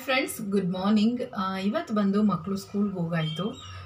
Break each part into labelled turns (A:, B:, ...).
A: friends good morning ಇವತ್ತು ಬಂದು ಮಕ್ಕಳು ಸ್ಕೂಲ್ಗೆ ಹೋಗಾಯಿತು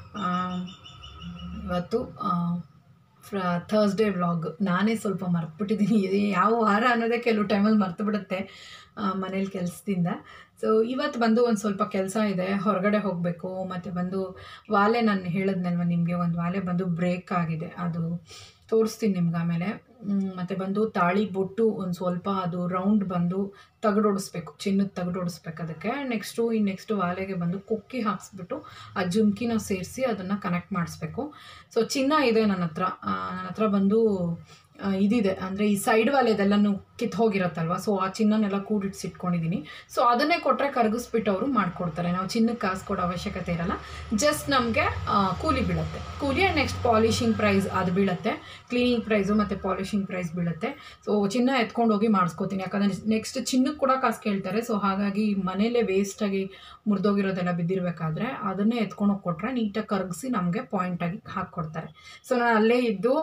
A: ಇವತ್ತು ಫ್ರ ಥರ್ಸ್ಡೇ ವ್ಲಾಗ್ ನಾನೇ ಸ್ವಲ್ಪ ಮರ್ತುಬಿಟ್ಟಿದ್ದೀನಿ ಯಾವ ವಾರ ಅನ್ನೋದೇ ಕೆಲವು ಟೈಮಲ್ಲಿ ಮರ್ತು ಬಿಡುತ್ತೆ ಮನೇಲಿ ಕೆಲಸದಿಂದ ಸೊ ಇವತ್ತು ಬಂದು ಒಂದು ಸ್ವಲ್ಪ ಕೆಲಸ ಇದೆ ಹೊರಗಡೆ ಹೋಗಬೇಕು ಮತ್ತು ಬಂದು ವಾಲೆ ನಾನು ಹೇಳಿದ್ನಲ್ವ ನಿಮಗೆ ಒಂದು ವಾಲೆ ಬಂದು ಬ್ರೇಕ್ ಆಗಿದೆ ಅದು ತೋರಿಸ್ತೀನಿ ನಿಮ್ಗೆ ಆಮೇಲೆ ಮತ್ತು ಬಂದು ತಾಳಿ ಬೊಟ್ಟು ಒಂದು ಸ್ವಲ್ಪ ಅದು ರೌಂಡ್ ಬಂದು ತಗಡೋಡಿಸ್ಬೇಕು ಚಿನ್ನದ ತಗಡೋಡಿಸ್ಬೇಕು ಅದಕ್ಕೆ ನೆಕ್ಸ್ಟು ಈ ನೆಕ್ಸ್ಟು ವಾಲೆಗೆ ಬಂದು ಕುಕ್ಕಿ ಹಾಕ್ಸ್ಬಿಟ್ಟು ಆ ಜುಮ್ಕಿನ ಸೇರಿಸಿ ಅದನ್ನು ಕನೆಕ್ಟ್ ಮಾಡಿಸ್ಬೇಕು ಸೊ ಚಿನ್ನ ಇದೆ ನನ್ನ ಹತ್ರ ಆ, ನನ್ನ ಹತ್ರ ಬಂದು ಆ, ಇದಿದೆ ಅಂದರೆ ಈ ಸೈಡ್ ವಾಲೆದೆಲ್ಲನೂ ಕಿತ್ತು ಹೋಗಿರತ್ತಲ್ವ ಸೊ ಆ ಚಿನ್ನನೆಲ್ಲ ಕೂಡಿಟ್ಸಿಟ್ಕೊಂಡಿದ್ದೀನಿ ಸೊ ಅದನ್ನೇ ಕೊಟ್ಟರೆ ಕರಗಿಸ್ಬಿಟ್ಟು ಅವರು ಮಾಡಿಕೊಡ್ತಾರೆ ನಾವು ಚಿನ್ನಕ್ಕೆ ಕಾಸು ಕೊಡೋ ಅವಶ್ಯಕತೆ ಇರಲ್ಲ ಜಸ್ಟ್ ನಮಗೆ ಕೂಲಿ ಬೀಳುತ್ತೆ ಕೂಲಿ ಆ್ಯಂಡ್ ನೆಕ್ಸ್ಟ್ ಪಾಲಿಶಿಂಗ್ ಪ್ರೈಸ್ ಅದು ಬೀಳುತ್ತೆ ಕ್ಲೀನಿಂಗ್ ಪ್ರೈಸು ಮತ್ತು ಪಾಲಿಶಿಂಗ್ ಪ್ರೈಸ್ ಬೀಳುತ್ತೆ ಸೊ ಚಿನ್ನ ಎತ್ಕೊಂಡು ಹೋಗಿ ಮಾಡಿಸ್ಕೋತೀನಿ ಯಾಕಂದರೆ ನೆಕ್ಸ್ಟ್ ಚಿನ್ನಕ್ಕೆ ಕೂಡ ಕಾಸು ಕೇಳ್ತಾರೆ ಸೊ ಹಾಗಾಗಿ ಮನೇಲೇ ವೇಸ್ಟಾಗಿ ಮುರಿದೋಗಿರೋದೆಲ್ಲ ಬಿದ್ದಿರಬೇಕಾದ್ರೆ ಅದನ್ನೇ ಎತ್ಕೊಂಡು ಹೋಗಿ ಕೊಟ್ಟರೆ ನೀಟಾಗಿ ಕರಗಿಸಿ ನಮಗೆ ಪಾಯಿಂಟಾಗಿ ಹಾಕ್ಕೊಡ್ತಾರೆ ಸೊ ನಾನು ಅಲ್ಲೇ ಇದ್ದು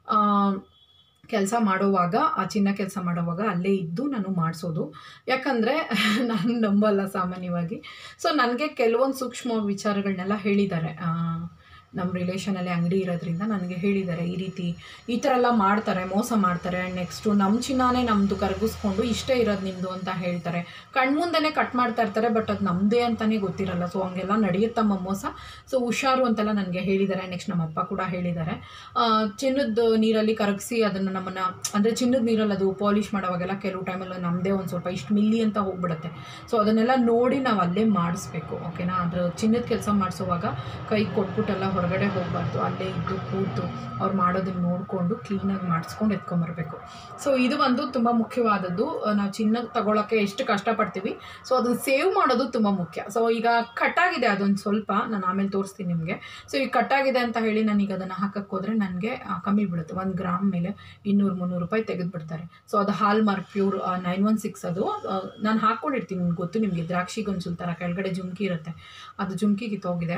A: ಕೆಲಸ ಮಾಡುವಾಗ ಆ ಚಿನ್ನ ಕೆಲಸ ಮಾಡುವಾಗ ಅಲ್ಲೇ ಇದ್ದು ನಾನು ಮಾಡಿಸೋದು ಯಾಕಂದರೆ ನಾನು ನಂಬಲ್ಲ ಸಾಮಾನ್ಯವಾಗಿ ಸೊ ನನಗೆ ಕೆಲವೊಂದು ಸೂಕ್ಷ್ಮ ವಿಚಾರಗಳನ್ನೆಲ್ಲ ಹೇಳಿದ್ದಾರೆ ಆ, ನಮ್ಮ ರಿಲೇಷನಲ್ಲಿ ಅಂಗಡಿ ಇರೋದ್ರಿಂದ ನನಗೆ ಹೇಳಿದ್ದಾರೆ ಈ ರೀತಿ ಈ ಥರ ಎಲ್ಲ ಮಾಡ್ತಾರೆ ಮೋಸ ಮಾಡ್ತಾರೆ ಆ್ಯಂಡ್ ನೆಕ್ಸ್ಟು ನಮ್ಮ ಚಿನ್ನಾನೇ ನಮ್ಮದು ಕರಗಿಸ್ಕೊಂಡು ಇಷ್ಟೇ ಇರೋದು ನಿಮ್ಮದು ಅಂತ ಹೇಳ್ತಾರೆ ಕಣ್ಮುಂದೆನೇ ಕಟ್ ಮಾಡ್ತಾ ಇರ್ತಾರೆ ಬಟ್ ಅದು ನಮ್ಮದೇ ಅಂತಲೇ ಗೊತ್ತಿರಲ್ಲ ಸೊ ಹಂಗೆಲ್ಲ ನಡೆಯುತ್ತಮ್ಮ ಮೋಸ ಸೊ ಹುಷಾರು ಅಂತೆಲ್ಲ ನನಗೆ ಹೇಳಿದ್ದಾರೆ ನೆಕ್ಸ್ಟ್ ನಮ್ಮ ಅಪ್ಪ ಕೂಡ ಹೇಳಿದ್ದಾರೆ ಆ, ಚಿನ್ನದ ನೀರಲ್ಲಿ ಕರಗಿಸಿ ಅದನ್ನು ನಮ್ಮನ್ನು ಅಂದರೆ ಚಿನ್ನದ ನೀರಲ್ಲಿ ಅದು ಪಾಲಿಷ್ ಮಾಡೋವಾಗೆಲ್ಲ ಕೆಲವು ಟೈಮಲ್ಲಿ ನಮ್ಮದೇ ಒಂದು ಸ್ವಲ್ಪ ಇಷ್ಟು ಮಿಲ್ಲಿ ಅಂತ ಹೋಗ್ಬಿಡುತ್ತೆ ಸೊ ಅದನ್ನೆಲ್ಲ ನೋಡಿ ನಾವು ಅಲ್ಲೇ ಮಾಡಿಸ್ಬೇಕು ಓಕೆನಾ ಅದ್ರ ಚಿನ್ನದ ಕೆಲಸ ಮಾಡಿಸುವಾಗ ಕೈ ಕೊಟ್ಬಿಟ್ಟೆಲ್ಲ ಹೊರಗಡೆ ಹೋಗಬಾರ್ದು ಅಲ್ಲೇ ಇದ್ದು ಕೂತು ಅವ್ರು ಮಾಡೋದನ್ನ ನೋಡಿಕೊಂಡು ಕ್ಲೀನಾಗಿ ಮಾಡಿಸ್ಕೊಂಡು ಎತ್ಕೊಂಬರ್ಬೇಕು ಸೊ ಇದು ಒಂದು ತುಂಬ ಮುಖ್ಯವಾದದ್ದು ನಾವು ಚಿನ್ನ ತಗೊಳ್ಳೋಕ್ಕೆ ಎಷ್ಟು ಕಷ್ಟಪಡ್ತೀವಿ ಸೊ ಅದನ್ನು ಸೇವ್ ಮಾಡೋದು ತುಂಬ ಮುಖ್ಯ ಸೊ ಈಗ ಕಟ್ಟಾಗಿದೆ ಅದೊಂದು ಸ್ವಲ್ಪ ನಾನು ಆಮೇಲೆ ತೋರಿಸ್ತೀನಿ ನಿಮಗೆ ಸೊ ಈಗ ಕಟ್ಟಾಗಿದೆ ಅಂತ ಹೇಳಿ ನಾನೀಗ ಅದನ್ನು ಹಾಕಕ್ಕೆ ಹೋದರೆ ನನಗೆ ಕಮ್ಮಿ ಬೀಳುತ್ತೆ ಒಂದು ಗ್ರಾಮ್ ಮೇಲೆ ಇನ್ನೂರು ಮುನ್ನೂರು ರೂಪಾಯಿ ತೆಗೆದುಬಿಡ್ತಾರೆ ಸೊ ಅದು hallmark pure nine one six ಅದು ನಾನು ಹಾಕ್ಕೊಂಡಿರ್ತೀನಿ ನಿಮ್ಗೆ ಗೊತ್ತು ನಿಮಗೆ ದ್ರಾಕ್ಷಿ ಗೊಂಚಲು ಥರ ಕೆಳಗಡೆ ಜುಮ್ಕಿ ಇರುತ್ತೆ ಅದು ಜುಮ್ಕಿ ಕಿತ್ತೋಗಿದೆ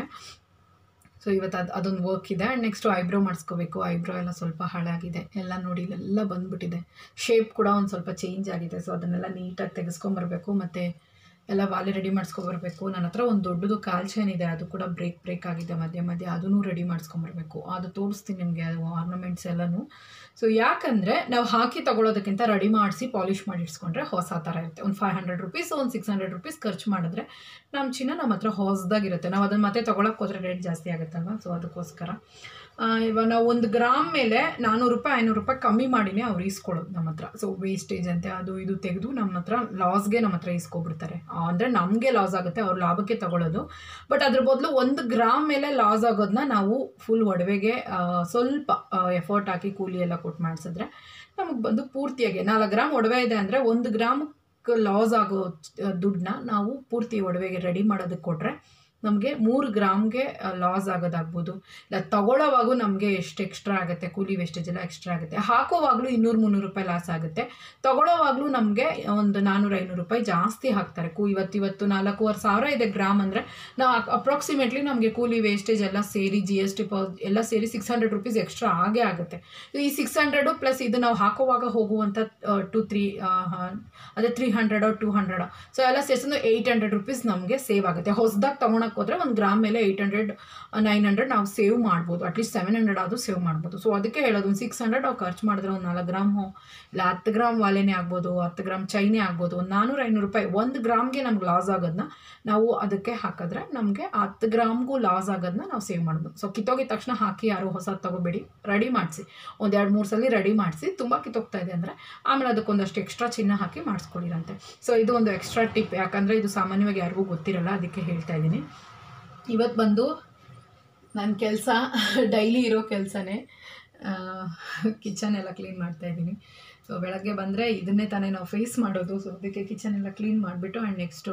A: ಸೊ ಇವತ್ತು ಅದು ಅದೊಂದು ವರ್ಕ್ ಇದೆ ಆ್ಯಂಡ್ ನೆಕ್ಸ್ಟು ಐಬ್ರೋ ಮಾಡಿಸ್ಕೋಬೇಕು ಐಬ್ರೋ ಎಲ್ಲ ಸ್ವಲ್ಪ ಹಾಳಾಗಿದೆ ಎಲ್ಲ ನೋಡಿ ಇಲ್ಲೆಲ್ಲ ಬಂದ್ಬಿಟ್ಟಿದೆ ಶೇಪ್ ಕೂಡ ಒಂದು ಸ್ವಲ್ಪ ಚೇಂಜ್ ಆಗಿದೆ ಸೊ ಅದನ್ನೆಲ್ಲ ನೀಟಾಗಿ ತೆಗೆಸ್ಕೊಂಬರ್ಬೇಕು ಮತ್ತು ಎಲ್ಲ ವಾಲೆ ರೆಡಿ ಮಾಡಿಸ್ಕೊಬರ್ಬೇಕು ನನ್ನ ಹತ್ರ ಒಂದು ದೊಡ್ಡದು ಕಾಲ್ ಚೈನ್ ಇದೆ ಅದು ಕೂಡ ಬ್ರೇಕ್ ಬ್ರೇಕ್ ಆಗಿದೆ ಮಧ್ಯೆ ಮಧ್ಯೆ ಅದನ್ನು ರೆಡಿ ಮಾಡಿಸ್ಕೊಂಬರ್ಬೇಕು ಅದು ತೋರಿಸ್ತೀನಿ ನಿಮಗೆ ಅದು ಆರ್ನಮೆಂಟ್ಸ್ ಎಲ್ಲನೂ ಸೊ ಯಾಕಂದರೆ ನಾವು ಹಾಕಿ ತಗೊಳ್ಳೋದಕ್ಕಿಂತ ರೆಡಿ ಮಾಡಿಸಿ ಪಾಲಿಷ್ ಮಾಡಿ ಇಡ್ಸ್ಕೊಂಡ್ರೆ ಹೊಸ ಥರ ಇರುತ್ತೆ ಒಂದು ಫೈವ್ ಹಂಡ್ರೆಡ್ ರುಪೀಸ್ ಒಂದು ಸಿಕ್ಸ್ ಹಂಡ್ರೆಡ್ ರುಪೀಸ್ ಖರ್ಚು ಮಾಡಿದ್ರೆ ನಮ್ಮ ಚಿನ್ನ ನಮ್ಮ ಹತ್ರ ಹೊಸದಾಗಿರುತ್ತೆ ನಾವು ಅದನ್ನು ಮತ್ತೆ ತೊಗೊಳಕ್ಕೆ ಹೋದ್ರೆ ರೇಟ್ ಜಾಸ್ತಿ ಆಗುತ್ತಲ್ವ ಸೊ ಅದಕ್ಕೋಸ್ಕರ ಆ, ಇವಾಗ ನಾವು ಒಂದು ಗ್ರಾಮ್ ಮೇಲೆ ನಾನ್ನೂರು ರೂಪಾಯಿ ಐನೂರು ರೂಪಾಯಿ ಕಮ್ಮಿ ಮಾಡಿನೇ ಅವ್ರು ಈಸ್ಕೊಳ್ಳೋದು ನಮ್ಮ ಹತ್ರ ಸೊ ವೇಸ್ಟೇಜ್ ಅಂತೆ ಅದು ಇದು ತೆಗೆದು ನಮ್ಮ ಹತ್ರ ಲಾಸ್ಗೆ ನಮ್ಮ ಹತ್ರ ಈಸ್ಕೊಬಿಡ್ತಾರೆ ಅಂದರೆ ನಮಗೆ ಲಾಸ್ ಆಗುತ್ತೆ ಅವ್ರು ಲಾಭಕ್ಕೆ ತಗೊಳ್ಳೋದು ಬಟ್ ಅದ್ರ ಬದಲು ಒಂದು ಗ್ರಾಮ್ ಮೇಲೆ ಲಾಸ್ ಆಗೋದನ್ನ ನಾವು ಫುಲ್ ಒಡವೆಗೆ ಆ, ಸ್ವಲ್ಪ ಎಫರ್ಟ್ ಹಾಕಿ ಕೂಲಿ ಎಲ್ಲ ಕೊಟ್ಟು ಮಾಡಿಸಿದ್ರೆ ನಮಗೆ ಬಂದು ಪೂರ್ತಿಯಾಗಿ ನಾಲ್ಕು ಗ್ರಾಮ್ ಒಡವೆ ಇದೆ ಅಂದರೆ ಒಂದು ಗ್ರಾಮ್ ಲಾಸ್ ಆಗೋ ದುಡ್ಡನ್ನ ನಾವು ಪೂರ್ತಿ ಒಡವೆಗೆ ರೆಡಿ ಮಾಡೋದಕ್ಕೆ ಕೊಟ್ಟರೆ ನಮಗೆ ಮೂರು ಗ್ರಾಮ್ಗೆ ಲಾಸ್ ಆಗೋದಾಗ್ಬೋದು ಇಲ್ಲ ತಗೊಳ್ಳೋವಾಗೂ ನಮಗೆ ಎಷ್ಟು ಎಕ್ಸ್ಟ್ರಾ ಆಗುತ್ತೆ ಕೂಲಿ ವೇಸ್ಟೇಜ್ ಎಲ್ಲ ಎಕ್ಸ್ಟ್ರಾ ಆಗುತ್ತೆ ಹಾಕೋವಾಗಲೂ ಇನ್ನೂರು ಮುನ್ನೂರು ರೂಪಾಯಿ ಲಾಸ್ ಆಗುತ್ತೆ ತಗೊಳ್ಳೋವಾಗಲೂ ನಮಗೆ ಒಂದು ನಾನ್ನೂರು ಐನೂರು ರೂಪಾಯಿ ಜಾಸ್ತಿ ಹಾಕ್ತಾರೆ ಕೂ ಇವತ್ತು ಇವತ್ತು ನಾಲ್ಕೂವರೆ ಸಾವಿರ ಇದೆ ಗ್ರಾಮ್ ಅಂದರೆ ನಾವು ಅಪ್ರಾಕ್ಸಿಮೇಟ್ಲಿ ನಮಗೆ ಕೂಲಿ ವೇಸ್ಟೇಜ್ ಎಲ್ಲ ಸೇರಿ ಜಿ ಎಸ್ ಟಿ ಎಲ್ಲ ಸೇರಿ ಸಿಕ್ಸ್ ಹಂಡ್ರೆಡ್ ರುಪೀಸ್ ಎಕ್ಸ್ಟ್ರಾ ಆಗೇ ಆಗುತ್ತೆ ಈ ಸಿಕ್ಸ್ ಹಂಡ್ರೆಡು ಪ್ಲಸ್ ಇದು ನಾವು ಹಾಕೋವಾಗ ಹೋಗುವಂಥ ಟು ತ್ರೀ ಅದೇ ತ್ರೀ ಹಂಡ್ರೆಡೋ ಟೂ ಹಂಡ್ರೆಡೋ ಸೊ ಎಲ್ಲ ಸೇರಿಸಿದ್ರೆ ಏಯ್ಟ್ ಹಂಡ್ರೆಡ್ ರುಪೀಸ್ ನಮಗೆ ಸೇವ್ ಆಗುತ್ತೆ ಹೊಸದಾಗಿ ತೊಗೊಳಕ್ಕೆ ಹೋದರೆ ಒಂದು ಗ್ರಾಮ್ ಮೇಲೆ ಏಯ್ಟ್ ಹಂಡ್ರೆಡ್ ನೈನ್ ಹಂಡ್ರೆಡ್ ನಾವು ಸೇವ್ ಮಾಡ್ಬೋದು ಅಟ್ಲೀಸ್ಟ್ ಸೆವೆನ್ ಹಂಡ್ರೆಡ್ ಆದರೂ ಸೇವ್ ಮಾಡ್ಬೋದು ಸೊ ಅದಕ್ಕೆ ಹೇಳೋದು ಒಂದು ಸಿಕ್ಸ್ ಹಂಡ್ರೆಡ್ ನಾವು ಖರ್ಚು ಮಾಡಿದ್ರೆ ಒಂದು ನಾಲ್ಕು ಗ್ರಾಮು ಇಲ್ಲ ಹತ್ತು ಗ್ರಾಮ್ ವಾಲೆನೇ ಆಗ್ಬೋದು ಹತ್ತು ಗ್ರಾಮ್ ಚೈನೇ ಆಗ್ಬೋದು ಒಂದು ನಾನ್ನೂರು ಐನೂರು ರೂಪಾಯಿ ಒಂದು ಗ್ರಾಮ್ಗೆ ನಮ್ಗೆ ಲಾಸ್ ಆಗೋದನ್ನ ನಾವು ಅದಕ್ಕೆ ಹಾಕಿದ್ರೆ ನಮಗೆ ಹತ್ತು ಗ್ರಾಮ್ಗೂ ಲಾಸ್ ಆಗೋದನ್ನ ನಾವು ಸೇವ್ ಮಾಡ್ಬೋದು ಸೊ ಕಿತ್ತೋಗಿದ ತಕ್ಷಣ ಹಾಕಿ ಯಾರು ಹೊಸದು ತಗೋಬೇಡಿ ರೆಡಿ ಮಾಡಿಸಿ ಒಂದು ಎರಡು ಮೂರು ಸಲ ರೆಡಿ ಮಾಡಿಸಿ ತುಂಬ ಕಿತ್ತೋಗ್ತಾ ಇದೆ ಅಂದರೆ ಆಮೇಲೆ ಅದಕ್ಕೊಂದಷ್ಟು ಎಕ್ಸ್ಟ್ರಾ ಚಿನ್ನ ಹಾಕಿ ಮಾಡಿಸ್ಕೊಡಿರಂತೆ ಸೊ ಇದು ಒಂದು ಎಕ್ಸ್ಟ್ರಾ ಟಿಪ್ ಯಾಕಂದರೆ ಇದು ಸಾಮಾನ್ಯವಾಗಿ ಯಾರಿಗೂ ಗೊತ್ತಿರಲ್ಲ ಅದಕ್ಕೆ ಹೇಳ್ತಾ ಇದ್ದೀನಿ ಇವತ್ತು ಬಂದು ನನ್ನ ಕೆಲಸ ಡೈಲಿ ಇರೋ ಕೆಲಸನೇ ಕಿಚನ್ ಎಲ್ಲ ಕ್ಲೀನ್ ಮಾಡ್ತಾ ಇದ್ದೀನಿ ಸೊ ಬೆಳಗ್ಗೆ ಬಂದರೆ ಇದನ್ನೇ ತಾನೇ ನಾವು ಫೇಸ್ ಮಾಡೋದು ಸೊ ಅದಕ್ಕೆ ಕಿಚನ್ ಎಲ್ಲ ಕ್ಲೀನ್ ಮಾಡಿಬಿಟ್ಟು ಆ್ಯಂಡ್ ನೆಕ್ಸ್ಟು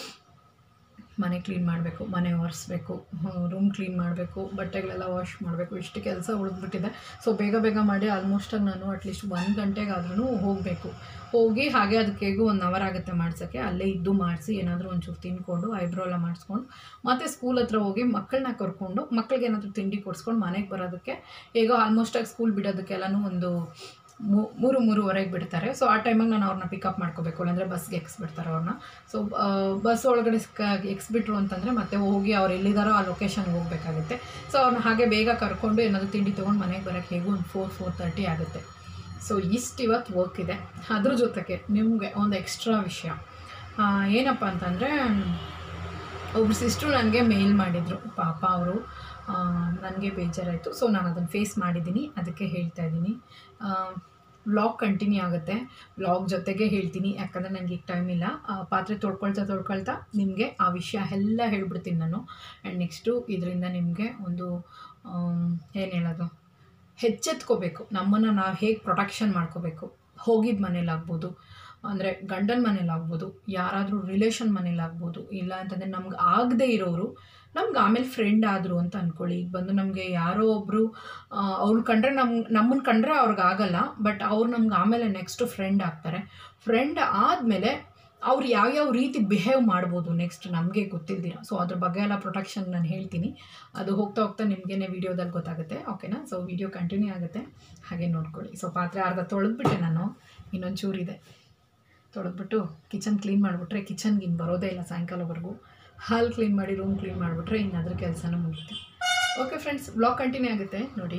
A: ಮನೆ ಕ್ಲೀನ್ ಮಾಡಬೇಕು ಮನೆ ಒರೆಸ್ಬೇಕು ರೂಮ್ ಕ್ಲೀನ್ ಮಾಡಬೇಕು ಬಟ್ಟೆಗಳೆಲ್ಲ ವಾಶ್ ಮಾಡಬೇಕು ಇಷ್ಟು ಕೆಲಸ ಉಳಿದ್ಬಿಟ್ಟಿದೆ ಸೊ ಬೇಗ ಬೇಗ ಮಾಡಿ ಆಲ್ಮೋಸ್ಟಾಗಿ ನಾನು ಅಟ್ಲೀಸ್ಟ್ ಒಂದು ಗಂಟೆಗಾದ್ರೂ ಹೋಗಬೇಕು ಹೋಗಿ ಹಾಗೆ ಅದಕ್ಕೆ ಹೇಗೂ ಒನ್ ಅವರ್ ಆಗುತ್ತೆ ಮಾಡ್ಸೋಕ್ಕೆ ಅಲ್ಲೇ ಇದ್ದು ಮಾಡಿಸಿ ಏನಾದರೂ ಒಂಚೂರು ತಿನ್ಕೊಂಡು ಐಬ್ರೋ ಎಲ್ಲ ಮಾಡಿಸ್ಕೊಂಡು ಮತ್ತು ಸ್ಕೂಲ್ ಹತ್ರ ಹೋಗಿ ಮಕ್ಕಳನ್ನ ಕರ್ಕೊಂಡು ಮಕ್ಕಳಿಗೆ ಏನಾದರೂ ತಿಂಡಿ ಕೊಡಿಸ್ಕೊಂಡು ಮನೆಗೆ ಬರೋದಕ್ಕೆ ಹೇಗೋ ಆಲ್ಮೋಸ್ಟಾಗಿ ಸ್ಕೂಲ್ ಬಿಡೋದಕ್ಕೆಲ್ಲನೂ ಒಂದು ಮೂರು ಮೂರುವರೆಗೆ ಬಿಡ್ತಾರೆ ಸೊ ಆ ಟೈಮಿಗೆ ನಾನು ಅವ್ರನ್ನ ಪಿಕಪ್ ಮಾಡ್ಕೋಬೇಕು ಇಲ್ಲಾಂದರೆ ಬಸ್ಗೆ ಎಕ್ಸ್ಬಿಡ್ತಾರೆ ಅವ್ರನ್ನ ಸೊ ಬಸ್ ಒಳಗಡೆ ಎಕ್ಸ್ಬಿಟ್ರು ಅಂತಂದರೆ ಮತ್ತೆ ಹೋಗಿ ಅವ್ರು ಎಲ್ಲಿದ್ದಾರೋ ಆ ಲೊಕೇಶನ್ಗೆ ಹೋಗಬೇಕಾಗುತ್ತೆ ಸೊ ಅವ್ರನ್ನ ಹಾಗೆ ಬೇಗ ಕರ್ಕೊಂಡು ಏನಾದರೂ ತಿಂಡಿ ತೊಗೊಂಡು ಮನೆಗೆ ಬರೋಕ್ಕೆ ಹೇಗೂ ಒಂದು ಫೋರ್ ಫೋರ್ ತರ್ಟಿ ಆಗುತ್ತೆ ಸೊ ಇಷ್ಟು ಇವತ್ತು ವರ್ಕ್ ಇದೆ ಅದ್ರ ಜೊತೆಗೆ ನಿಮಗೆ ಒಂದು ಎಕ್ಸ್ಟ್ರಾ ವಿಷಯ ಆ, ಏನಪ್ಪ ಅಂತಂದರೆ ಒಬ್ರು ಸಿಸ್ಟ್ರು ನನಗೆ ಮೇಲ್ ಮಾಡಿದರು ಪಾಪ ಅವರು ನನಗೆ ಬೇಜಾರಾಯಿತು ಸೊ ನಾನು ಅದನ್ನು ಫೇಸ್ ಮಾಡಿದ್ದೀನಿ ಅದಕ್ಕೆ ಹೇಳ್ತಾ ಇದ್ದೀನಿ ವ್ಲಾಗ್ ಕಂಟಿನ್ಯೂ ಆಗುತ್ತೆ ವ್ಲಾಗ್ ಜೊತೆಗೆ ಹೇಳ್ತೀನಿ ಯಾಕಂದರೆ ನನಗೆ ಈಗ ಟೈಮ್ ಇಲ್ಲ ಆ, ಪಾತ್ರೆ ತೊಳ್ಕೊಳ್ತಾ ತೊಳ್ಕೊಳ್ತಾ ನಿಮಗೆ ಆ ವಿಷಯ ಎಲ್ಲ ಹೇಳ್ಬಿಡ್ತೀನಿ ನಾನು ಆ್ಯಂಡ್ ನೆಕ್ಸ್ಟು ಇದರಿಂದ ನಿಮಗೆ ಒಂದು ಏನು ಹೇಳೋದು ಎಚ್ಚೆತ್ಕೋಬೇಕು ನಮ್ಮನ್ನು ನಾವು ಹೇಗೆ ಪ್ರೊಟೆಕ್ಷನ್ ಮಾಡ್ಕೋಬೇಕು ಹೋಗಿದ್ದ ಮನೇಲಾಗ್ಬೋದು ಅಂದರೆ ಗಂಡನ ಮನೇಲಾಗ್ಬೋದು ಯಾರಾದರೂ ರಿಲೇಷನ್ ಮನೇಲಾಗ್ಬೋದು ಇಲ್ಲ ಅಂತಂದರೆ ನಮ್ಗೆ ಆಗದೇ ಇರೋರು ನಮ್ಗೆ ಆಮೇಲೆ ಫ್ರೆಂಡ್ ಆದರು ಅಂತ ಅಂದ್ಕೊಳ್ಳಿ ಈಗ ಬಂದು ನಮಗೆ ಯಾರೋ ಒಬ್ಬರು ಅವ್ರು ಕಂಡ್ರೆ ನಮ್ ನಮ್ಮನ್ನು ಕಂಡ್ರೆ ಅವ್ರಿಗೆ ಆಗಲ್ಲ ಬಟ್ ಅವ್ರು ನಮ್ಗೆ ಆಮೇಲೆ ನೆಕ್ಸ್ಟು ಫ್ರೆಂಡ್ ಆಗ್ತಾರೆ ಫ್ರೆಂಡ್ ಆದಮೇಲೆ ಅವ್ರು ಯಾವ್ಯಾವ ರೀತಿ ಬಿಹೇವ್ ಮಾಡ್ಬೋದು ನೆಕ್ಸ್ಟ್ ನಮಗೆ ಗೊತ್ತಿಲ್ದಿರ ಸೊ ಅದ್ರ ಬಗ್ಗೆ ಎಲ್ಲ ಪ್ರೊಟೆಕ್ಷನ್ ನಾನು ಹೇಳ್ತೀನಿ ಅದು ಹೋಗ್ತಾ ಹೋಗ್ತಾ ನಿಮಗೇನೆ ವೀಡಿಯೋದಲ್ಲಿ ಗೊತ್ತಾಗುತ್ತೆ ಓಕೆನಾ ಸೊ ವಿಡಿಯೋ ಕಂಟಿನ್ಯೂ ಆಗುತ್ತೆ ಹಾಗೆ ನೋಡ್ಕೊಳ್ಳಿ ಸೊ ಪಾತ್ರೆ ಅರ್ಧ ತೊಳೆದ್ಬಿಟ್ಟೆ ನಾನು ಇನ್ನೊಂದು ಚೂರಿದೆ ತೊಳೆದ್ಬಿಟ್ಟು ಕಿಚನ್ ಕ್ಲೀನ್ ಮಾಡಿಬಿಟ್ರೆ ಕಿಚನ್ಗೆ ಇನ್ನು ಬರೋದೇ ಇಲ್ಲ ಸಾಯಂಕಾಲವರೆಗೂ ಹಾಲ್ ಕ್ಲೀನ್ ಮಾಡಿ ರೂಮ್ ಕ್ಲೀನ್ ಮಾಡಿಬಿಟ್ರೆ ಇನ್ನು ಅದ್ರ ಕೆಲಸನೂ ಮುಗಿತು ಓಕೆ ಫ್ರೆಂಡ್ಸ್ ಬ್ಲಾಗ್ ಕಂಟಿನ್ಯೂ ಆಗುತ್ತೆ ನೋಡಿ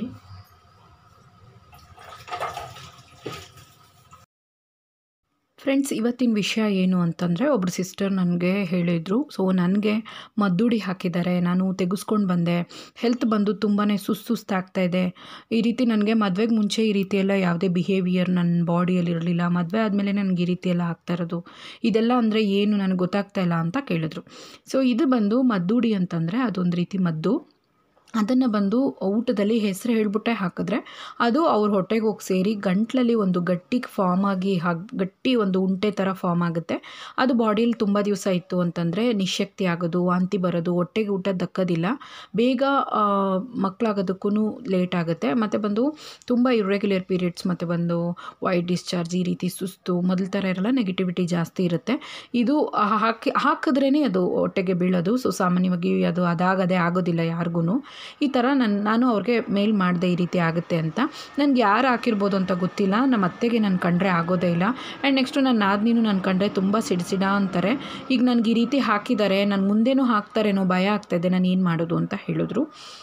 A: ಫ್ರೆಂಡ್ಸ್ ಇವತ್ತಿನ ವಿಷಯ ಏನು ಅಂತಂದರೆ ಒಬ್ಬರು ಸಿಸ್ಟರ್ ನನಗೆ ಹೇಳಿದರು ಸೊ ನನಗೆ ಮದ್ದುಡಿ ಹಾಕಿದ್ದಾರೆ ನಾನು ತೆಗೆಸ್ಕೊಂಡು ಬಂದೆ ಹೆಲ್ತ್ ಬಂದು ತುಂಬಾ ಸುಸ್ತು ಸುಸ್ತಾಗ್ತಾ ಇದೆ ಈ ರೀತಿ ನನಗೆ ಮದುವೆಗೆ ಮುಂಚೆ ಈ ರೀತಿ ಎಲ್ಲ ಯಾವುದೇ ಬಿಹೇವಿಯರ್ ನನ್ನ ಬಾಡಿಯಲ್ಲಿ ಇರಲಿಲ್ಲ ಮದುವೆ ಆದಮೇಲೆ ನನಗೆ ಈ ರೀತಿ ಎಲ್ಲ ಆಗ್ತಾ ಇರೋದು ಇದೆಲ್ಲ ಅಂದರೆ ಏನು ನನಗೆ ಗೊತ್ತಾಗ್ತಾ ಇಲ್ಲ ಅಂತ ಕೇಳಿದ್ರು ಸೊ ಇದು ಬಂದು ಮದ್ದುಡಿ ಅಂತಂದರೆ ಅದೊಂದು ರೀತಿ ಮದ್ದು ಅದನ್ನು ಬಂದು ಊಟದಲ್ಲಿ ಹೆಸರು ಹೇಳ್ಬಿಟ್ಟೆ ಹಾಕಿದ್ರೆ ಅದು ಅವ್ರ ಹೊಟ್ಟೆಗೆ ಹೋಗಿ ಸೇರಿ ಗಂಟ್ಲಲ್ಲಿ ಒಂದು ಗಟ್ಟಿ ಫಾರ್ಮ್ ಆಗಿ ಹಾಗೆ ಗಟ್ಟಿ ಒಂದು ಉಂಟೆ ಥರ ಫಾರ್ಮ್ ಆಗುತ್ತೆ ಅದು ಬಾಡಿಯಲ್ಲಿ ತುಂಬ ದಿವಸ ಇತ್ತು ಅಂತಂದರೆ ನಿಶಕ್ತಿ ಆಗೋದು ವಾಂತಿ ಬರೋದು ಹೊಟ್ಟೆಗೆ ಊಟ ದಕ್ಕೋದಿಲ್ಲ ಬೇಗ ಮಕ್ಕಳಾಗೋದಕ್ಕೂ ಲೇಟ್ ಆಗುತ್ತೆ ಮತ್ತು ಬಂದು ತುಂಬ ಇರ್ರೆಗ್ಯುಲರ್ ಪೀರಿಯಡ್ಸ್ ಮತ್ತು ಬಂದು ವೈಟ್ ಡಿಸ್ಚಾರ್ಜ್ ಈ ರೀತಿ ಸುಸ್ತು ಮೊದಲ ಥರ ಇರಲ್ಲ ನೆಗೆಟಿವಿಟಿ ಜಾಸ್ತಿ ಇರುತ್ತೆ ಇದು ಹಾಕಿ ಹಾಕಿದ್ರೇ ಅದು ಹೊಟ್ಟೆಗೆ ಬೀಳೋದು ಸೊ ಸಾಮಾನ್ಯವಾಗಿ ಅದು ಅದಾಗದೇ ಆಗೋದಿಲ್ಲ ಯಾರಿಗೂ ಈ ಥರ ನನ್ನ ನಾನು ಅವ್ರಿಗೆ ಮೇಲ್ ಮಾಡಿದೆ ಈ ರೀತಿ ಆಗುತ್ತೆ ಅಂತ ನನಗೆ ಯಾರು ಹಾಕಿರ್ಬೋದು ಅಂತ ಗೊತ್ತಿಲ್ಲ ನಮ್ಮ ಅತ್ತೆಗೆ ನಾನು ಕಂಡ್ರೆ ಆಗೋದೇ ಇಲ್ಲ ಆ್ಯಂಡ್ ನೆಕ್ಸ್ಟು ನನ್ನ ನಾದಿನಿನೂ ನಾನು ಕಂಡ್ರೆ ತುಂಬ ಸಿಡಿಸಿಡ ಅಂತಾರೆ ಈಗ ನನಗೆ ಈ ರೀತಿ ಹಾಕಿದ್ದಾರೆ ನಾನು ಮುಂದೇನೂ ಹಾಕ್ತಾರೇನೋ ಭಯ ಆಗ್ತಾಯಿದೆ ನಾನು ಏನು ಮಾಡೋದು ಅಂತ ಹೇಳಿದ್ರು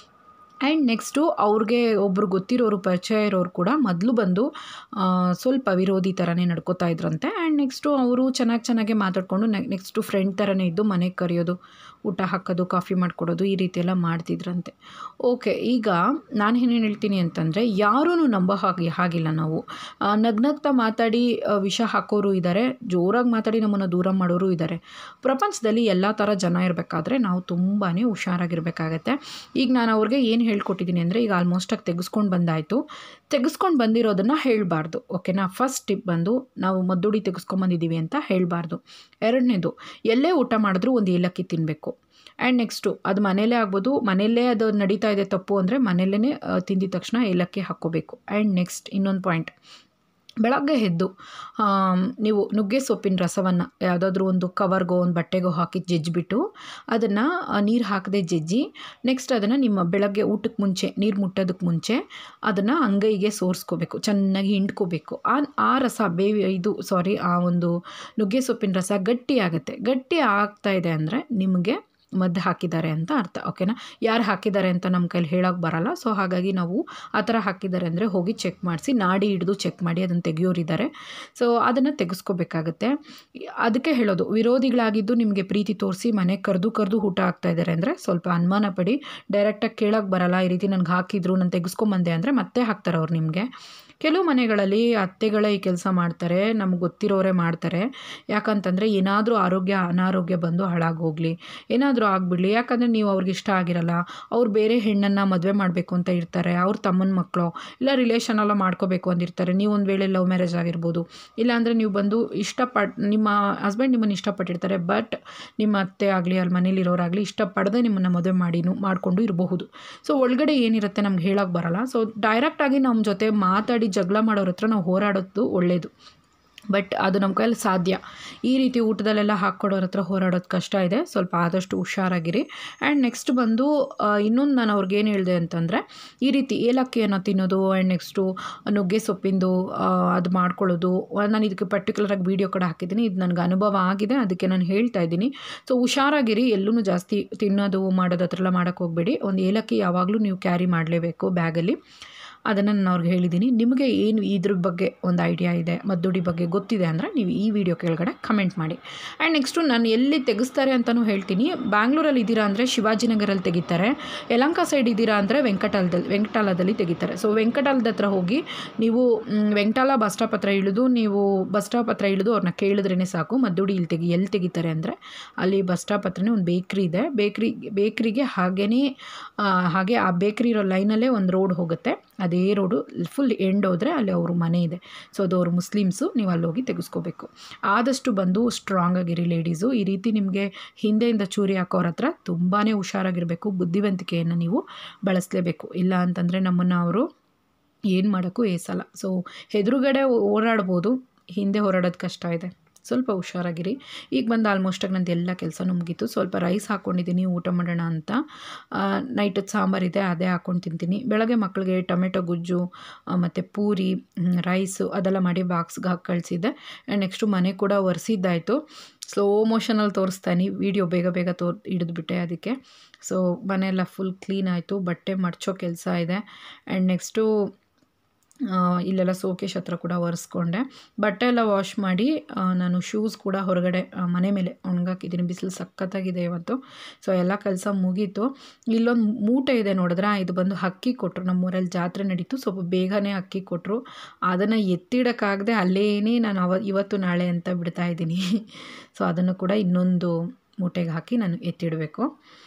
A: ಆ್ಯಂಡ್ ನೆಕ್ಸ್ಟು ಅವ್ರಿಗೆ ಒಬ್ಬರು ಗೊತ್ತಿರೋರು ಪರಿಚಯ ಇರೋರು ಕೂಡ ಮೊದಲು ಬಂದು ಆ, ಸ್ವಲ್ಪ ವಿರೋಧಿ ಥರನೇ ನಡ್ಕೋತಾ ಇದ್ರಂತೆ ಆ್ಯಂಡ್ ನೆಕ್ಸ್ಟು ಅವರು ಚೆನ್ನಾಗಿ ಚೆನ್ನಾಗೆ ಮಾತಾಡಿಕೊಂಡು ನೆಕ್ಸ್ಟು ಫ್ರೆಂಡ್ ಥರನೇ ಇದ್ದು ಮನೆಗೆ ಕರೆಯೋದು ಊಟ ಹಾಕೋದು ಕಾಫಿ ಮಾಡಿಕೊಡೋದು ಈ ರೀತಿ ಎಲ್ಲ ಮಾಡ್ತಿದ್ರಂತೆ ಓಕೆ ಈಗ ನಾನು ಏನೇನು ಹೇಳ್ತೀನಿ ಅಂತಂದರೆ ಯಾರೂ ನಂಬೋ ಹಾಗೆ ಹಾಗಿಲ್ಲ ನಾವು ಆ, ನಗ್ನಗ್ತಾ ಮಾತಾಡಿ ಆ, ವಿಷ ಹಾಕೋರು ಇದ್ದಾರೆ ಜೋರಾಗಿ ಮಾತಾಡಿ ನಮ್ಮನ್ನು ದೂರ ಮಾಡೋರು ಇದ್ದಾರೆ ಪ್ರಪಂಚದಲ್ಲಿ ಎಲ್ಲ ಥರ ಜನ ಇರಬೇಕಾದ್ರೆ ನಾವು ತುಂಬಾ ಹುಷಾರಾಗಿರ್ಬೇಕಾಗತ್ತೆ ಈಗ ನಾನು ಅವ್ರಿಗೆ ಏನು ಹೇಳ್ಕೊಟ್ಟಿದ್ದೀನಿ ಅಂದರೆ ಈಗ ಆಲ್ಮೋಸ್ಟಾಗಿ ತೆಗೆಸ್ಕೊಂಡು ಬಂದಾಯಿತು ತೆಗೆಸ್ಕೊಂಡು ಬಂದಿರೋದನ್ನು ಹೇಳಬಾರ್ದು ಓಕೆನಾ ಫಸ್ಟ್ ಟಿಪ್ ಬಂದು ನಾವು ಮದ್ದುಡಿ ತೆಗೆಸ್ಕೊಂಬಂದಿದ್ದೀವಿ ಅಂತ ಹೇಳಬಾರ್ದು ಎರಡನೇದು ಎಲ್ಲೇ ಊಟ ಮಾಡಿದ್ರೂ ಒಂದು ಏಲಕ್ಕಿ ತಿನ್ನಬೇಕು ಆ್ಯಂಡ್ ನೆಕ್ಸ್ಟು ಅದು ಮನೇಲೇ ಆಗ್ಬೋದು ಮನೆಯಲ್ಲೇ ಅದು ನಡೀತಾ ಇದೆ ತಪ್ಪು ಅಂದರೆ ಮನೆಯಲ್ಲೇ ತಿಂದಿದ ತಕ್ಷಣ ಏಲಕ್ಕಿ ಹಾಕ್ಕೋಬೇಕು ಆ್ಯಂಡ್ ನೆಕ್ಸ್ಟ್ ಇನ್ನೊಂದು ಪಾಯಿಂಟ್ ಬೆಳಗ್ಗೆ ಎದ್ದು ಆಮ್, ನೀವು ನುಗ್ಗೆ ಸೊಪ್ಪಿನ ರಸವನ್ನು ಯಾವುದಾದ್ರೂ ಒಂದು ಕವರ್ಗೋ ಒಂದು ಬಟ್ಟೆಗೋ ಹಾಕಿ ಜಜ್ಜಿಬಿಟ್ಟು ಅದನ್ನು ನೀರು ಹಾಕದೆ ಜಜ್ಜಿ ನೆಕ್ಸ್ಟ್ ಅದನ್ನು ನಿಮ್ಮ ಬೆಳಗ್ಗೆ ಊಟಕ್ಕೆ ಮುಂಚೆ ನೀರು ಮುಟ್ಟೋದಕ್ಕೆ ಮುಂಚೆ ಅದನ್ನು ಅಂಗೈಗೆ ಸೋರಿಸ್ಕೋಬೇಕು ಚೆನ್ನಾಗಿ ಹಿಂಡ್ಕೋಬೇಕು ಆ ಆ ರಸ ಬೇವಿ ಇದು ಸಾರಿ ಆ ಒಂದು ನುಗ್ಗೆ ಸೊಪ್ಪಿನ ರಸ ಗಟ್ಟಿ ಆಗುತ್ತೆ ಗಟ್ಟಿ ಆಗ್ತಾ ಇದೆ ಅಂದರೆ ನಿಮಗೆ ಮದ್ದು ಹಾಕಿದ್ದಾರೆ ಅಂತ ಅರ್ಥ ಓಕೆನಾ ಯಾರು ಹಾಕಿದ್ದಾರೆ ಅಂತ ನಮ್ಮ ಕೈಲಿ ಹೇಳೋಕ್ಕೆ ಬರಲ್ಲ ಸೊ ಹಾಗಾಗಿ ನಾವು ಆ ಥರ ಹಾಕಿದ್ದಾರೆ ಅಂದರೆ ಹೋಗಿ ಚೆಕ್ ಮಾಡಿಸಿ ನಾಡಿ ಹಿಡಿದು ಚೆಕ್ ಮಾಡಿ ಅದನ್ನು ತೆಗಿಯೋರಿದ್ದಾರೆ ಸೊ ಅದನ್ನು ತೆಗೆಸ್ಕೋಬೇಕಾಗತ್ತೆ ಅದಕ್ಕೆ ಹೇಳೋದು ವಿರೋಧಿಗಳಾಗಿದ್ದು ನಿಮಗೆ ಪ್ರೀತಿ ತೋರಿಸಿ ಮನೆಗೆ ಕರೆದು ಕರೆದು ಊಟ ಆಗ್ತಾ ಇದ್ದಾರೆ ಅಂದರೆ ಸ್ವಲ್ಪ ಅನುಮಾನ ಪಡಿ ಡೈರೆಕ್ಟಾಗಿ ಕೇಳೋಕ್ಕೆ ಬರಲ್ಲ ಈ ರೀತಿ ನನಗೆ ಹಾಕಿದ್ರು ನಾನು ತೆಗೆಸ್ಕೊಂಬಂದೆ ಅಂದರೆ ಮತ್ತೆ ಹಾಕ್ತಾರೆ ಅವ್ರು ನಿಮಗೆ ಕೆಲವು ಮನೆಗಳಲ್ಲಿ ಅತ್ತೆಗಳೇ ಈ ಕೆಲಸ ಮಾಡ್ತಾರೆ ನಮ್ಗೆ ಗೊತ್ತಿರೋರೇ ಮಾಡ್ತಾರೆ ಯಾಕಂತಂದರೆ ಏನಾದರೂ ಆರೋಗ್ಯ ಅನಾರೋಗ್ಯ ಬಂದು ಹಾಳಾಗೋಗ್ಲಿ ಏನಾದರೂ ಆಗಿಬಿಡ್ಲಿ ಯಾಕಂದರೆ ನೀವು ಅವ್ರಿಗೆ ಇಷ್ಟ ಆಗಿರಲ್ಲ ಅವ್ರು ಬೇರೆ ಹೆಣ್ಣನ್ನು ಮದುವೆ ಮಾಡಬೇಕು ಅಂತ ಇರ್ತಾರೆ ಅವ್ರ ತಮ್ಮನ ಮಕ್ಕಳು ಇಲ್ಲ ರಿಲೇಷನ್ ಎಲ್ಲ ಮಾಡ್ಕೋಬೇಕು ಅಂದಿರ್ತಾರೆ ನೀವು ಒಂದು ವೇಳೆ ಲವ್ ಮ್ಯಾರೇಜ್ ಆಗಿರ್ಬೋದು ಇಲ್ಲಾಂದರೆ ನೀವು ಬಂದು ಇಷ್ಟಪಟ್ಟು ನಿಮ್ಮ ಹಸ್ಬೆಂಡ್ ನಿಮ್ಮನ್ನು ಇಷ್ಟಪಟ್ಟಿರ್ತಾರೆ ಬಟ್ ನಿಮ್ಮ ಅತ್ತೆ ಆಗಲಿ ಅಲ್ಲಿ ಮನೇಲಿರೋರಾಗಲಿ ಇಷ್ಟಪಡದೆ ನಿಮ್ಮನ್ನು ಮದುವೆ ಮಾಡಿನೂ ಮಾಡಿಕೊಂಡು ಇರಬಹುದು ಸೊ ಒಳಗಡೆ ಏನಿರುತ್ತೆ ನಮ್ಗೆ ಹೇಳೋಕ್ಕೆ ಬರಲ್ಲ ಸೊ ಡೈರೆಕ್ಟಾಗಿ ನಮ್ಮ ಜೊತೆ ಮಾತಾಡಿ ಜಗಳ ಮಾಡೋರ ಹತ್ರ ನಾವು ಹೋರಾಡೋದು ಒಳ್ಳೆಯದು ಬಟ್ ಅದು ನಮ್ಮ ಕೈಯಲ್ಲಿ ಸಾಧ್ಯ ಈ ರೀತಿ ಊಟದಲ್ಲೆಲ್ಲ ಹಾಕ್ಕೊಡೋರ ಹತ್ರ ಹೋರಾಡೋದು ಕಷ್ಟ ಇದೆ ಸ್ವಲ್ಪ ಆದಷ್ಟು ಹುಷಾರಾಗಿರಿ ಆ್ಯಂಡ್ ನೆಕ್ಸ್ಟ್ ಬಂದು ಇನ್ನೊಂದು ನಾನು ಅವ್ರಿಗೆ ಏನು ಹೇಳಿದೆ ಅಂತಂದರೆ ಈ ರೀತಿ ಏಲಕ್ಕಿಯನ್ನು ತಿನ್ನೋದು ಆ್ಯಂಡ್ ನೆಕ್ಸ್ಟು ನುಗ್ಗೆ ಸೊಪ್ಪಿಂದು ಆ, ಅದು ಮಾಡ್ಕೊಳ್ಳೋದು ನಾನು ಇದಕ್ಕೆ ಪರ್ಟಿಕ್ಯುಲರಾಗಿ ವೀಡಿಯೋ ಕೂಡ ಹಾಕಿದ್ದೀನಿ ಇದು ನನಗೆ ಅನುಭವ ಆಗಿದೆ ಅದಕ್ಕೆ ನಾನು ಹೇಳ್ತಾ ಇದ್ದೀನಿ ಸೊ ಹುಷಾರಾಗಿರಿ ಎಲ್ಲೂ ಜಾಸ್ತಿ ತಿನ್ನೋದು ಮಾಡೋದು ಆ ಥರ ಎಲ್ಲ ಮಾಡೋಕ್ಕೆ ಹೋಗಬೇಡಿ ಒಂದು ಏಲಕ್ಕಿ ಯಾವಾಗಲೂ ನೀವು ಕ್ಯಾರಿ ಮಾಡಲೇಬೇಕು ಬ್ಯಾಗಲ್ಲಿ ಅದನ್ನು ನಾನು ಅವ್ರಿಗೆ ಹೇಳಿದ್ದೀನಿ ನಿಮಗೆ ಏನು ಇದ್ರ ಬಗ್ಗೆ ಒಂದು ಐಡಿಯಾ ಇದೆ ಮದ್ದುಡಿ ಬಗ್ಗೆ ಗೊತ್ತಿದೆ ಅಂದರೆ ನೀವು ಈ ವಿಡಿಯೋ ಕೆಳಗಡೆ ಕಮೆಂಟ್ ಮಾಡಿ ಆ್ಯಂಡ್ ನೆಕ್ಸ್ಟು ನಾನು ಎಲ್ಲಿ ತೆಗೆಸ್ತಾರೆ ಅಂತಲೂ ಹೇಳ್ತೀನಿ ಬ್ಯಾಂಗ್ಳೂರಲ್ಲಿ ಇದ್ದೀರಾ ಅಂದರೆ ಶಿವಾಜಿನಗರಲ್ಲಿ ತೆಗಿತಾರೆ ಯಲಂಕ ಸೈಡ್ ಇದ್ದೀರಾ ಅಂದರೆ ವೆಂಕಟಾಲದಲ್ಲಿ ವೆಂಕಟಾಲದಲ್ಲಿ ತೆಗಿತಾರೆ ಸೊ ವೆಂಕಟಾಲದ ಹತ್ರ ಹೋಗಿ ನೀವು ಮ್, ವೆಂಕಟಾಲ ಬಸ್ ಸ್ಟಾಪ್ ಹತ್ರ ಇಳಿದು ನೀವು ಬಸ್ ಸ್ಟಾಪ್ ಹತ್ರ ಇಳಿದು ಅವ್ರನ್ನ ಕೇಳಿದ್ರೇ ಸಾಕು ಮದ್ದುಡಿ ಇಲ್ಲಿ ತೆಗಿ ಎಲ್ಲಿ ತೆಗಿತಾರೆ ಅಂದರೆ ಅಲ್ಲಿ ಬಸ್ ಸ್ಟಾಪ್ ಹತ್ರನೇ ಒಂದು ಬೇಕ್ರಿ ಇದೆ ಬೇಕ್ರಿ ಬೇಕ್ರಿಗೆ ಹಾಗೇ ಹಾಗೆ ಆ ಬೇಕ್ರಿ ಇರೋ ಲೈನಲ್ಲೇ ಒಂದು ರೋಡ್ ಹೋಗುತ್ತೆ ಅದೇ ರೋಡು ಫುಲ್ ಎಂಡ್ ಹೋದರೆ ಅಲ್ಲಿ ಅವ್ರ ಮನೆ ಇದೆ ಸೊ ಅದು ಅವರು ಮುಸ್ಲಿಮ್ಸು ನೀವು ಅಲ್ಲಿ ಹೋಗಿ ತೆಗೆಸ್ಕೋಬೇಕು ಆದಷ್ಟು ಬಂದು ಸ್ಟ್ರಾಂಗ್ ಆಗಿರಿ ಲೇಡೀಸು ಈ ರೀತಿ ನಿಮಗೆ ಹಿಂದೆಯಿಂದ ಚೂರಿ ಹಾಕೋರ ಹತ್ರ ತುಂಬಾ ಹುಷಾರಾಗಿರಬೇಕು ಬುದ್ಧಿವಂತಿಕೆಯನ್ನು ನೀವು ಬಳಸಲೇಬೇಕು ಇಲ್ಲ ಅಂತಂದರೆ ನಮ್ಮನ್ನು ಅವರು ಏನು ಮಾಡೋಕ್ಕೂ ಏಸಲ್ಲ ಸೊ ಎದುರುಗಡೆ ಓಡಾಡ್ಬೋದು ಹಿಂದೆ ಹೊರಡೋದು ಕಷ್ಟ ಇದೆ ಸ್ವಲ್ಪ ಹುಷಾರಾಗಿರಿ ಈಗ ಬಂದು ಆಲ್ಮೋಸ್ಟಾಗಿ ನಂದು ಎಲ್ಲ ಕೆಲಸನೂ ಮುಗೀತು ಸ್ವಲ್ಪ ರೈಸ್ ಹಾಕ್ಕೊಂಡಿದ್ದೀನಿ ಊಟ ಮಾಡೋಣ ಅಂತ ನೈಟದ್ದು ಸಾಂಬಾರಿದೆ ಅದೇ ಹಾಕ್ಕೊಂಡು ತಿಂತೀನಿ ಬೆಳಗ್ಗೆ ಮಕ್ಕಳಿಗೆ ಟೊಮೆಟೊ ಗುಜ್ಜು ಮತ್ತು ಪೂರಿ ಮ್, ರೈಸು ಅದೆಲ್ಲ ಮಾಡಿ ಬಾಕ್ಸ್ಗೆ ಹಾಕಿ ಕಳಿಸಿದ್ದೆ ಆ್ಯಂಡ್ ನೆಕ್ಸ್ಟು ಮನೆ ಕೂಡ ಒರೆಸಿದ್ದಾಯಿತು ಸ್ಲೋ ಮೋಷನಲ್ಲಿ ತೋರಿಸ್ತಾನೆ ವೀಡಿಯೋ ಬೇಗ ಬೇಗ ತೋರ್ ಹಿಡಿದ್ಬಿಟ್ಟೆ ಅದಕ್ಕೆ ಸೊ ಮನೆಯೆಲ್ಲ ಫುಲ್ ಕ್ಲೀನ್ ಆಯಿತು ಬಟ್ಟೆ ಮಡ್ಚೋ ಕೆಲಸ ಇದೆ ಆ್ಯಂಡ್ ನೆಕ್ಸ್ಟು ಆ, ಇಲ್ಲೆಲ್ಲ ಸೋಕೇಶ್ ಹತ್ರ ಕೂಡ ಒರೆಸ್ಕೊಂಡೆ ಬಟ್ಟೆ ಎಲ್ಲ ವಾಶ್ ಮಾಡಿ ಆ, ನಾನು ಶೂಸ್ ಕೂಡ ಹೊರಗಡೆ ಆ, ಮನೆ ಮೇಲೆ ಒಣಗಾಕಿದ್ದೀನಿ ಬಿಸಿಲು ಸಖತ್ತಾಗಿದೆ ಇವತ್ತು ಸೊ ಎಲ್ಲ ಕೆಲಸ ಮುಗೀತು ಇಲ್ಲೊಂದು ಮೂಟೆ ಇದೆ ನೋಡಿದ್ರೆ ಇದು ಬಂದು ಅಕ್ಕಿ ಕೊಟ್ಟರು ನಮ್ಮೂರಲ್ಲಿ ಜಾತ್ರೆ ನಡೀತು ಸ್ವಲ್ಪ ಬೇಗನೆ ಅಕ್ಕಿ ಕೊಟ್ಟರು ಅದನ್ನು ಎತ್ತಿಡೋಕ್ಕಾಗದೆ ಅಲ್ಲೇನೇ ನಾನು ಅವ ಇವತ್ತು ನಾಳೆ ಅಂತ ಬಿಡ್ತಾ ಇದ್ದೀನಿ ಸೊ ಅದನ್ನು ಕೂಡ ಇನ್ನೊಂದು ಮೂಟೆಗೆ ಹಾಕಿ ನಾನು ಎತ್ತಿಡಬೇಕು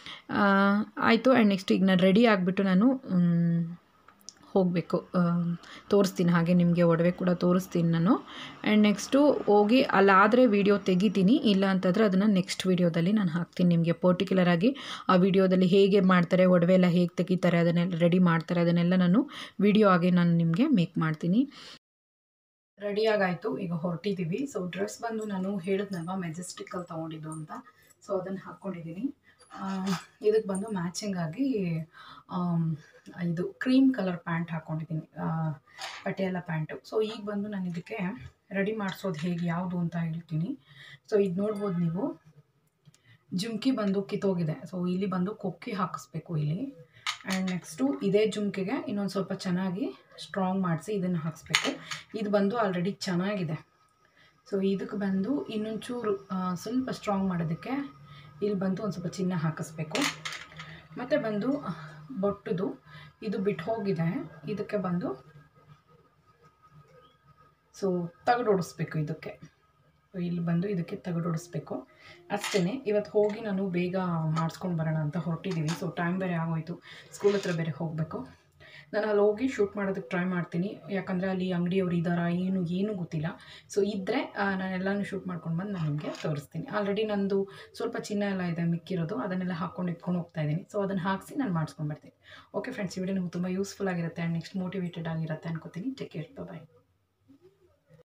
A: ಆಯಿತು ಆ್ಯಂಡ್ ನೆಕ್ಸ್ಟ್ ಈಗ ನಾನು ರೆಡಿ ಆಗಿಬಿಟ್ಟು ನಾನು ಮ್, ಹೋಗಬೇಕು ತೋರಿಸ್ತೀನಿ ಹಾಗೆ ನಿಮಗೆ ಒಡವೆ ಕೂಡ ತೋರಿಸ್ತೀನಿ ನಾನು ಆ್ಯಂಡ್ ನೆಕ್ಸ್ಟು ಹೋಗಿ ಅಲ್ಲಾದರೆ ವೀಡಿಯೋ ತೆಗಿತೀನಿ ಇಲ್ಲ ಅಂತಂದರೆ ಅದನ್ನು ನೆಕ್ಸ್ಟ್ ವೀಡಿಯೋದಲ್ಲಿ ನಾನು ಹಾಕ್ತೀನಿ ನಿಮಗೆ ಪರ್ಟಿಕ್ಯುಲರ್ ಆಗಿ ಆ ವಿಡಿಯೋದಲ್ಲಿ ಹೇಗೆ ಮಾಡ್ತಾರೆ ಒಡವೆ ಎಲ್ಲ ಹೇಗೆ ತೆಗಿತಾರೆ ಅದನ್ನೆಲ್ಲ ರೆಡಿ ಮಾಡ್ತಾರೆ ಅದನ್ನೆಲ್ಲ ನಾನು ವಿಡಿಯೋ ಆಗಿ ನಾನು ನಿಮಗೆ ಮೇಕ್ ಮಾಡ್ತೀನಿ ರೆಡಿಯಾಗಾಯಿತು ಈಗ ಹೊರಟಿದ್ದೀವಿ ಸೊ ಡ್ರೆಸ್ ಬಂದು ನಾನು ಹೇಳಿದ್ನಲ್ವ ಮೆಜೆಸ್ಟಿಕಲ್ಲಿ ತೊಗೊಂಡಿದ್ದು ಅಂತ ಸೊ ಅದನ್ನು ಹಾಕ್ಕೊಂಡಿದ್ದೀನಿ ಇದಕ್ಕೆ ಬಂದು ಮ್ಯಾಚಿಂಗ್ ಆಗಿ ಆಮ್, ಇದು ಕ್ರೀಮ್ ಕಲರ್ ಪ್ಯಾಂಟ್ ಹಾಕ್ಕೊಂಡಿದ್ದೀನಿ ಪಟಿಯಾಲ ಪ್ಯಾಂಟು ಸೊ ಈಗ ಬಂದು ನಾನು ಇದಕ್ಕೆ ರೆಡಿ ಮಾಡಿಸೋದು ಹೇಗೆ ಯಾವುದು ಅಂತ ಹೇಳ್ತೀನಿ ಸೊ ಇದು ನೋಡ್ಬೋದು ನೀವು ಜುಮ್ಕಿ ಬಂದು ಕಿತ್ತೋಗಿದೆ ಸೊ ಇಲ್ಲಿ ಬಂದು ಕೊಕ್ಕಿ ಹಾಕಿಸ್ಬೇಕು ಇಲ್ಲಿ ಆ್ಯಂಡ್ ನೆಕ್ಸ್ಟು ಇದೇ ಜುಮ್ಕಿಗೆ ಇನ್ನೊಂದು ಸ್ವಲ್ಪ ಚೆನ್ನಾಗಿ ಸ್ಟ್ರಾಂಗ್ ಮಾಡಿಸಿ ಇದನ್ನು ಹಾಕಿಸ್ಬೇಕು ಇದು ಬಂದು ಆಲ್ರೆಡಿ ಚೆನ್ನಾಗಿದೆ ಸೊ ಇದಕ್ಕೆ ಬಂದು ಇನ್ನೊಂಚೂರು ಆ, ಸ್ವಲ್ಪ ಸ್ಟ್ರಾಂಗ್ ಮಾಡೋದಕ್ಕೆ ಇಲ್ಲಿ ಬಂದು ಒಂದು ಸ್ವಲ್ಪ ಚಿನ್ನ ಹಾಕಿಸ್ಬೇಕು ಮತ್ತು ಬಂದು ಬೊಟ್ಟದು ಇದು ಬಿಟ್ಟು ಹೋಗಿದೆ ಇದಕ್ಕೆ ಬಂದು ಸೊ ತಗಡು ಹೊಡಿಸ್ಬೇಕು ಇದಕ್ಕೆ ಇಲ್ಲಿ ಬಂದು ಇದಕ್ಕೆ ತಗಡು ಹೊಡಿಸ್ಬೇಕು ಅಷ್ಟೇ ಇವತ್ತು ಹೋಗಿ ನಾನು ಬೇಗ ಮಾಡಿಸ್ಕೊಂಡು ಬರೋಣ ಅಂತ ಹೊರಟಿದ್ದೀವಿ ಸೊ ಟೈಮ್ ಬೇರೆ ಆಗೋಯ್ತು ಸ್ಕೂಲ್ ಹತ್ರ ಬೇರೆ ಹೋಗಬೇಕು ನಾನು ಅಲ್ಲಿ ಹೋಗಿ ಶೂಟ್ ಮಾಡೋದಕ್ಕೆ ಟ್ರೈ ಮಾಡ್ತೀನಿ ಯಾಕಂದರೆ ಅಲ್ಲಿ ಅಂಗಡಿಯವ್ರು ಇದ್ದಾರಾ ಏನು ಏನೂ ಗೊತ್ತಿಲ್ಲ ಸೊ ಇದ್ದರೆ ನಾನೆಲ್ಲನೂ ಶೂಟ್ ಮಾಡ್ಕೊಂಡು ಬಂದು ನಾನು ನಿಮಗೆ ತೋರಿಸ್ತೀನಿ ಆಲ್ರೆಡಿ ನಂದು ಸ್ವಲ್ಪ ಚಿನ್ನ ಎಲ್ಲ ಇದೆ ಮಿಕ್ಕಿರೋದು ಅದನ್ನೆಲ್ಲ ಹಾಕ್ಕೊಂಡು ಇಟ್ಕೊಂಡು ಹೋಗ್ತಾ ಇದ್ದೀನಿ ಸೊ ಅದನ್ನು ಹಾಕಿಸಿ ನಾನು ಮಾಡಿಸ್ಕೊಂಡು ಬರ್ತೀನಿ ಓಕೆ ಫ್ರೆಂಡ್ಸ್ ಈ ವಿಡಿಯೋ ನಿಮ್ಗೆ ತುಂಬ ಯೂಸ್ಫುಲ್ ಆಗಿರುತ್ತೆ ಆ್ಯಂಡ್ ನೆಕ್ಸ್ಟ್ ಮೋಟಿವೇಟೆಡ್ ಆಗಿರುತ್ತೆ ಅನ್ಕೋತೀನಿ ಟೇಕ್ ಕೇರ್ ಬಾಯ್